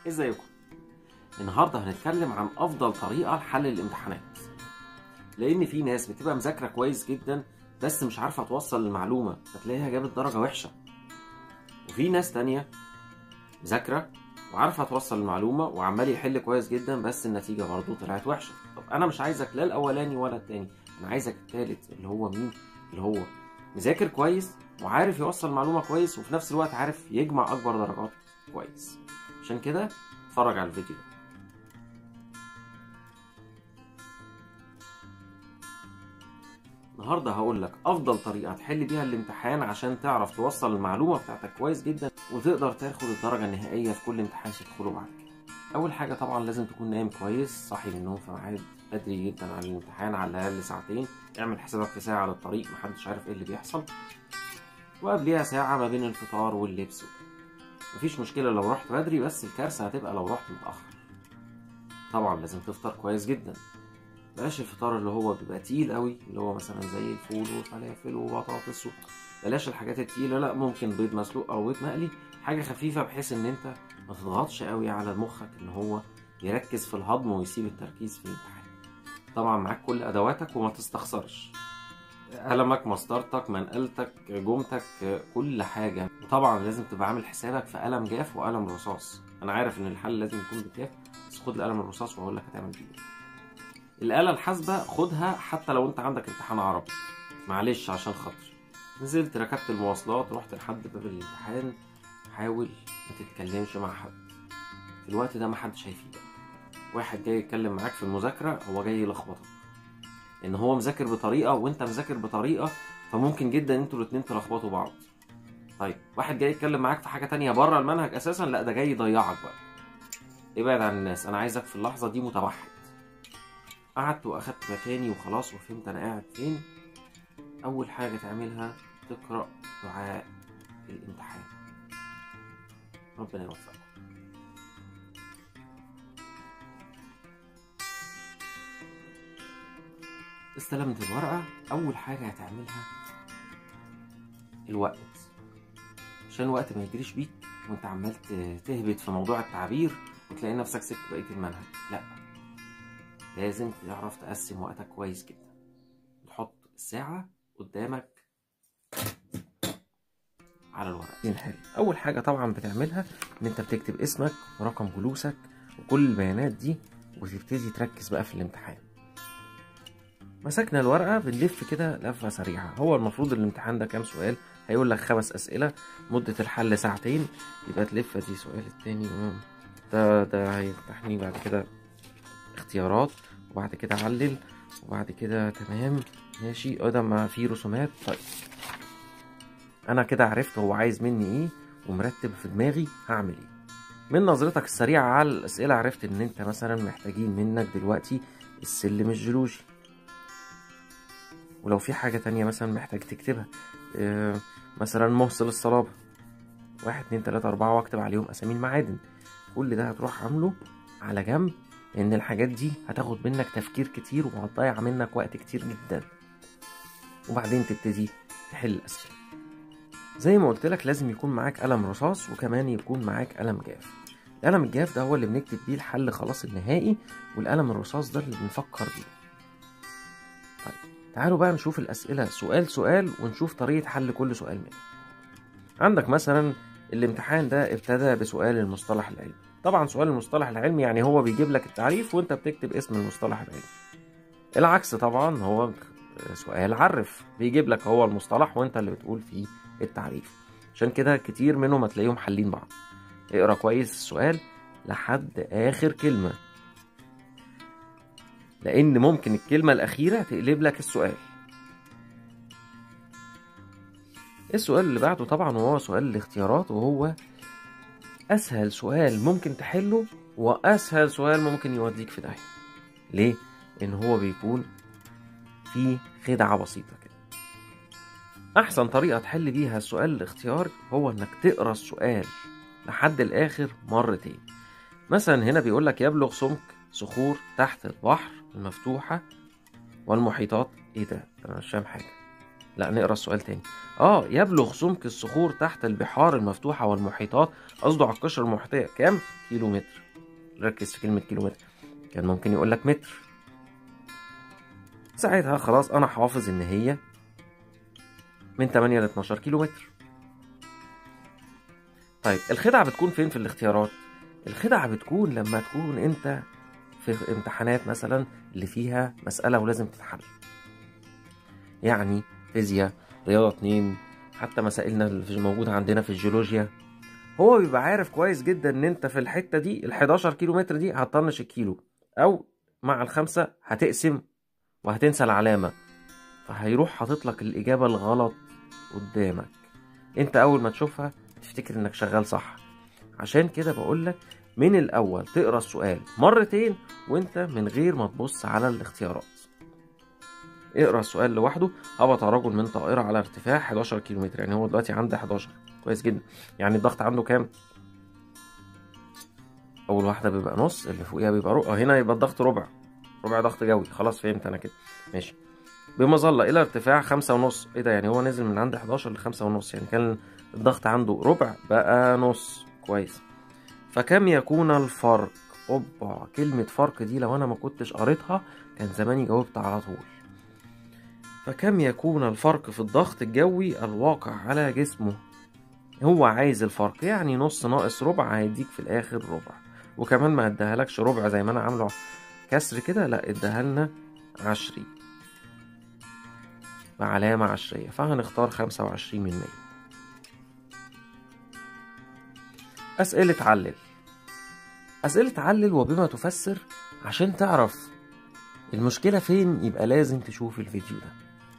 ازيكم النهارده هنتكلم عن افضل طريقه لحل الامتحانات لان في ناس بتبقى مذاكره كويس جدا بس مش عارفه توصل المعلومه فتلاقيها جابت درجه وحشه وفي ناس تانية مذاكره وعارفه توصل المعلومه وعمال يحل كويس جدا بس النتيجه برضه طلعت وحشه طب انا مش عايزك لا الاولاني ولا التاني انا عايزك التالت اللي هو مين اللي هو مذاكر كويس وعارف يوصل المعلومه كويس وفي نفس الوقت عارف يجمع اكبر درجات كويس عشان كده اتفرج على الفيديو ده النهارده هقول لك افضل طريقه تحل بيها الامتحان عشان تعرف توصل المعلومه بتاعتك كويس جدا وتقدر تاخد الدرجه النهائيه في كل امتحان تدخله بعد كده اول حاجه طبعا لازم تكون نايم كويس صاحي من النوم في ميعاد بدري جدا عن الامتحان على الاقل ساعتين اعمل حسابك في ساعه للطريق محدش عارف ايه اللي بيحصل وقبليها ساعه ما بين الفطار واللبس وكده مفيش مشكله لو رحت بدري بس الكارثه هتبقى لو رحت متاخر طبعا لازم تفطر كويس جدا بلاش الفطار اللي هو بيبقى تقيل قوي اللي هو مثلا زي الفول وفلافل وبطاطس و... بلاش الحاجات التقيله لا ممكن بيض مسلوق او بيض مقلي حاجه خفيفه بحيث ان انت ما تضغطش قوي على مخك ان هو يركز في الهضم ويسيب التركيز في الامتحان طبعا معاك كل ادواتك وما تستخسرش قلمك مسطرتك منقلتك جمتك كل حاجة وطبعا لازم تبقى عامل حسابك في قلم جاف وقلم رصاص انا عارف ان الحل لازم يكون بالجاف بس خد القلم الرصاص وهقول لك هتعمل بيه ايه الآلة الحاسبة خدها حتى لو انت عندك امتحان عربي معلش عشان خاطر نزلت ركبت المواصلات رحت لحد باب الامتحان حاول ما تتكلمش مع حد في الوقت ده محدش هيفيدك واحد جاي يتكلم معاك في المذاكرة هو جاي يلخبطك ان هو مذاكر بطريقة وانت مذاكر بطريقة فممكن جدا انتوا الاتنين تلخبطوا بعض طيب واحد جاي يتكلم معاك في حاجة تانية بره المنهج اساسا لا ده جاي يضيعك بقى ابعد عن الناس انا عايزك في اللحظة دي متوحد قعدت واخدت مكاني وخلاص وفهمت انا قاعد فين اول حاجة تعملها تقرأ دعاء الامتحان ربنا يوفقك استلمت الورقة أول حاجة هتعملها الوقت عشان الوقت ما يجريش بيك وانت عمال تهبط في موضوع التعبير وتلاقي نفسك سبت بقية المنهج لا لازم تعرف تقسم وقتك كويس جدا تحط الساعة قدامك على الورق حلو أول حاجة طبعا بتعملها إن أنت بتكتب اسمك ورقم جلوسك وكل البيانات دي وتبتدي تركز بقى في الامتحان مسكنا الورقة بنلف كده لفة سريعة هو المفروض الامتحان ده كام سؤال هيقول لك خمس أسئلة مدة الحل ساعتين يبقى تلف دي سؤال التاني ده ده هيفتحني بعد كده اختيارات وبعد كده علل وبعد كده تمام ماشي اه ده ما في رسومات طيب انا كده عرفت هو عايز مني ايه ومرتب في دماغي هعمل ايه من نظرتك السريعة على الأسئلة عرفت إن أنت مثلا محتاجين منك دلوقتي السلم الجيولوجي ولو في حاجة تانية مثلا محتاج تكتبها اه مثلا موصل الصلابة واحد اتنين تلاتة أربعة واكتب عليهم أسامي المعادن كل ده هتروح عامله على جنب لأن الحاجات دي هتاخد منك تفكير كتير وهتضيع منك وقت كتير جدا وبعدين تبتدي تحل الأسئلة زي ما قلت لك لازم يكون معاك قلم رصاص وكمان يكون معاك قلم جاف القلم الجاف ده هو اللي بنكتب بيه الحل خلاص النهائي والقلم الرصاص ده اللي بنفكر بيه طيب تعالوا بقى نشوف الأسئلة سؤال سؤال ونشوف طريقة حل كل سؤال منه عندك مثلا الامتحان ده ابتدى بسؤال المصطلح العلمي طبعا سؤال المصطلح العلمي يعني هو بيجيب لك التعريف وانت بتكتب اسم المصطلح العلمي العكس طبعا هو سؤال عرف بيجيب لك هو المصطلح وانت اللي بتقول فيه التعريف عشان كده كتير منهم هتلاقيهم حلين بعض اقرا كويس السؤال لحد اخر كلمه لان ممكن الكلمه الاخيره تقلب لك السؤال السؤال اللي بعده طبعا وهو سؤال الاختيارات وهو اسهل سؤال ممكن تحله واسهل سؤال ممكن يوديك في داهيه ليه ان هو بيكون فيه خدعه بسيطه كده احسن طريقه تحل بيها السؤال الاختيار هو انك تقرا السؤال لحد الاخر مرتين مثلا هنا بيقول لك يبلغ سمك صخور تحت البحر المفتوحه والمحيطات ايه ده انا مش فاهم حاجه لا نقرا السؤال تاني اه يبلغ سمك الصخور تحت البحار المفتوحة والمحيطات قصده على القشرة المحيطية كام كيلو متر ركز في كلمة كيلو متر كان ممكن يقول لك متر ساعتها خلاص انا حافظ ان هي من 8 ل 12 كيلو متر طيب الخدعة بتكون فين في الاختيارات الخدعة بتكون لما تكون انت في امتحانات مثلا اللي فيها مسألة ولازم تتحل يعني فيزياء رياضة اتنين حتى مسائلنا اللي موجودة عندنا في الجيولوجيا هو بيبقى عارف كويس جدا ان انت في الحتة دي ال 11 كيلو متر دي هتطنش الكيلو او مع الخمسة هتقسم وهتنسى العلامة فهيروح حاطط لك الإجابة الغلط قدامك انت اول ما تشوفها تفتكر انك شغال صح عشان كده بقولك من الاول تقرا السؤال مرتين وانت من غير ما تبص على الاختيارات اقرا السؤال لوحده هبط رجل من طائرة على ارتفاع 11 كيلومتر يعني هو دلوقتي عنده 11 كويس جدا يعني الضغط عنده كام اول واحدة بيبقى نص اللي فوقيها بيبقى ربع هنا يبقى الضغط ربع ربع ضغط جوي خلاص فهمت انا كده ماشي بمظلة إلى ارتفاع خمسة ونص إيه ده يعني هو نزل من عند 11 لخمسة ونص يعني كان الضغط عنده ربع بقى نص كويس فكم يكون الفرق اوبا كلمة فرق دي لو انا ما كنتش قريتها كان زماني جاوبت على طول فكم يكون الفرق في الضغط الجوي الواقع على جسمه هو عايز الفرق يعني نص ناقص ربع هيديك في الاخر ربع وكمان ما ادهالكش ربع زي ما انا عامله كسر كده لا اداها لنا عشري بعلامة عشرية فهنختار خمسة وعشرين من مية أسئلة علل أسئلة علل وبما تفسر عشان تعرف المشكلة فين يبقى لازم تشوف الفيديو ده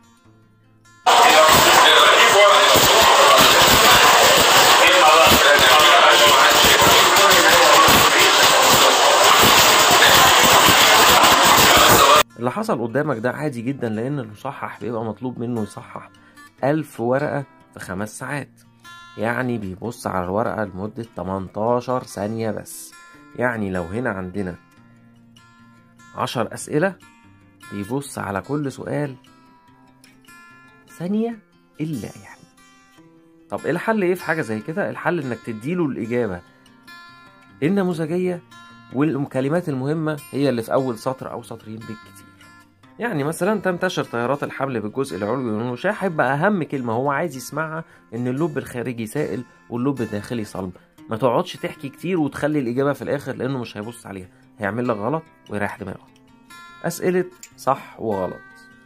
اللي حصل قدامك ده عادي جدا لأن المصحح بيبقى مطلوب منه يصحح ألف ورقة في خمس ساعات يعني بيبص على الورقة لمدة 18 ثانية بس يعني لو هنا عندنا عشر أسئلة بيبص على كل سؤال ثانية إلا يعني طب إيه الحل إيه في حاجة زي كده؟ الحل إنك تديله الإجابة النموذجية والكلمات المهمة هي اللي في أول سطر أو سطرين بالكتير يعني مثلا تنتشر تيارات الحمل بالجزء العلوي من الوشاح يبقى أهم كلمة هو عايز يسمعها إن اللب الخارجي سائل واللب الداخلي صلب ما تقعدش تحكي كتير وتخلي الإجابة في الآخر لأنه مش هيبص عليها هيعمل لك غلط ويريح دماغه أسئلة صح وغلط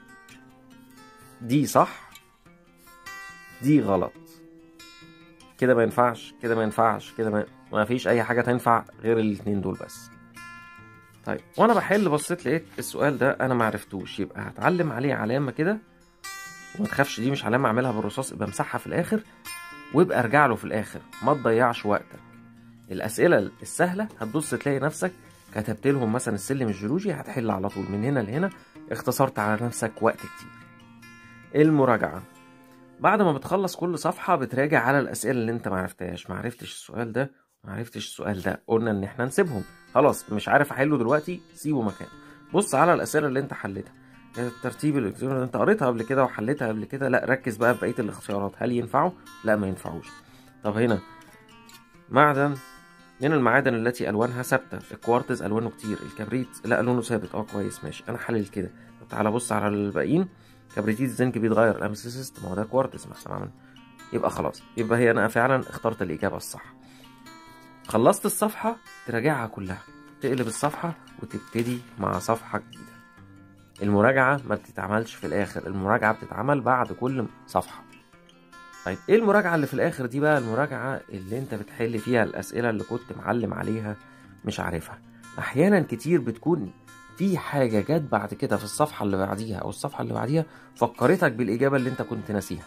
دي صح دي غلط كده ما ينفعش كده ما ينفعش كده ما, ما فيش أي حاجة تنفع غير الاتنين دول بس طيب وانا بحل بصيت لقيت السؤال ده انا معرفتوش يبقى هتعلم عليه علامه كده وما تخافش دي مش علامه اعملها بالرصاص يبقى امسحها في الاخر ويبقى ارجع له في الاخر ما تضيعش وقتك الاسئله السهله هتبص تلاقي نفسك كتبت لهم مثلا السلم الجيولوجي هتحل على طول من هنا لهنا اختصرت على نفسك وقت كتير المراجعه بعد ما بتخلص كل صفحه بتراجع على الاسئله اللي انت معرفتهاش معرفتش السؤال ده معرفتش السؤال ده قلنا ان احنا نسيبهم خلاص مش عارف احله دلوقتي سيبه مكان بص على الاسئله اللي انت حلتها الترتيب الالكتروني اللي انت قريتها قبل كده وحلتها قبل كده لا ركز بقى في بقيه الاختيارات هل ينفعوا لا ما ينفعوش طب هنا معدن من المعادن التي الوانها ثابته الكوارتز الوانه كتير الكبريت لا لونه ثابت اه كويس ماشي انا حلل كده طب تعالى بص على الباقيين كبريتيت الزنك بيتغير الامسيسيست ما هو ده كوارتز ما احنا عملنا يبقى خلاص يبقى هي انا فعلا اخترت الاجابه الصح خلصت الصفحه تراجعها كلها تقلب الصفحة وتبتدي مع صفحة جديدة المراجعة ما بتتعملش في الآخر المراجعة بتتعمل بعد كل صفحة طيب ايه المراجعة اللي في الآخر دي بقى المراجعة اللي انت بتحل فيها الأسئلة اللي كنت معلم عليها مش عارفها أحيانا كتير بتكون في حاجة جت بعد كده في الصفحة اللي بعديها أو الصفحة اللي بعديها فكرتك بالإجابة اللي انت كنت ناسيها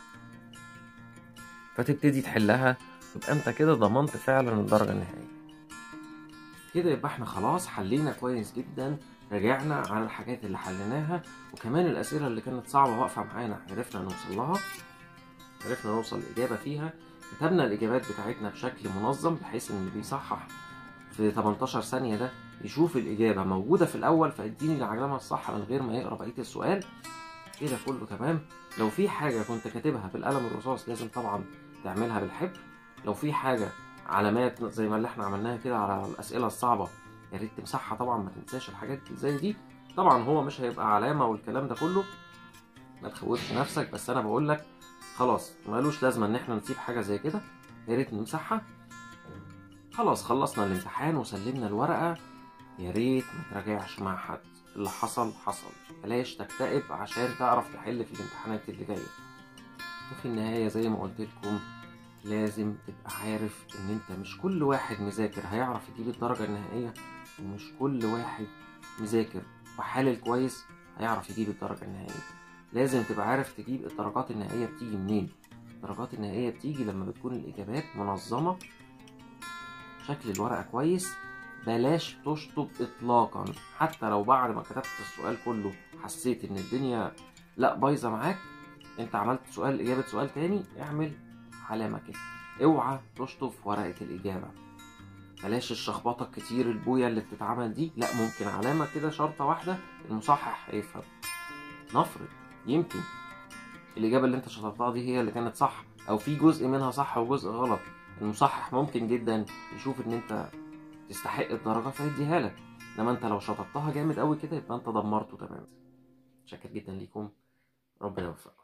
فتبتدي تحلها يبقى انت كده ضمنت فعلا الدرجة النهائية كده يبقى احنا خلاص حلينا كويس جدا رجعنا على الحاجات اللي حليناها وكمان الأسئلة اللي كانت صعبة واقفة معانا عرفنا نوصل لها عرفنا نوصل الإجابة فيها كتبنا الإجابات بتاعتنا بشكل منظم بحيث إن اللي بيصحح في 18 ثانية ده يشوف الإجابة موجودة في الأول فيديني العلامة الصح من غير ما يقرأ بقية السؤال كده كله تمام لو في حاجة كنت كاتبها بالقلم الرصاص لازم طبعا تعملها بالحبر لو في حاجة علامات زي ما اللي احنا عملناها كده على الأسئلة الصعبة يا ريت تمسحها طبعا ما تنساش الحاجات زي دي طبعا هو مش هيبقى علامة والكلام ده كله ما تخوفش نفسك بس انا بقول لك خلاص مالوش لازمة ان احنا نسيب حاجة زي كده يا ريت نمسحها خلاص خلصنا الامتحان وسلمنا الورقة يا ريت ما تراجعش مع حد اللي حصل حصل بلاش تكتئب عشان تعرف تحل في الامتحانات اللي جاية وفي النهاية زي ما قلت لكم لازم تبقى عارف ان انت مش كل واحد مذاكر هيعرف يجيب الدرجة النهائية ومش كل واحد مذاكر وحالل كويس هيعرف يجيب الدرجة النهائية لازم تبقى عارف تجيب الدرجات النهائية بتيجي منين الدرجات النهائية بتيجي لما بتكون الإجابات منظمة شكل الورقة كويس بلاش تشطب إطلاقا حتى لو بعد ما كتبت السؤال كله حسيت إن الدنيا لا بايظة معاك أنت عملت سؤال إجابة سؤال تاني اعمل علامة كده اوعى تشطب في ورقة الإجابة بلاش الشخبطة الكتير البوية اللي بتتعمل دي لا ممكن علامة كده شرطة واحدة المصحح هيفهم نفرض يمكن الإجابة اللي أنت شطبتها دي هي اللي كانت صح أو في جزء منها صح وجزء غلط المصحح ممكن جدا يشوف إن أنت تستحق الدرجة فيديها لك إنما أنت لو شطبتها جامد أوي كده يبقى أنت دمرته تماما شاكر جدا ليكم ربنا يوفقكم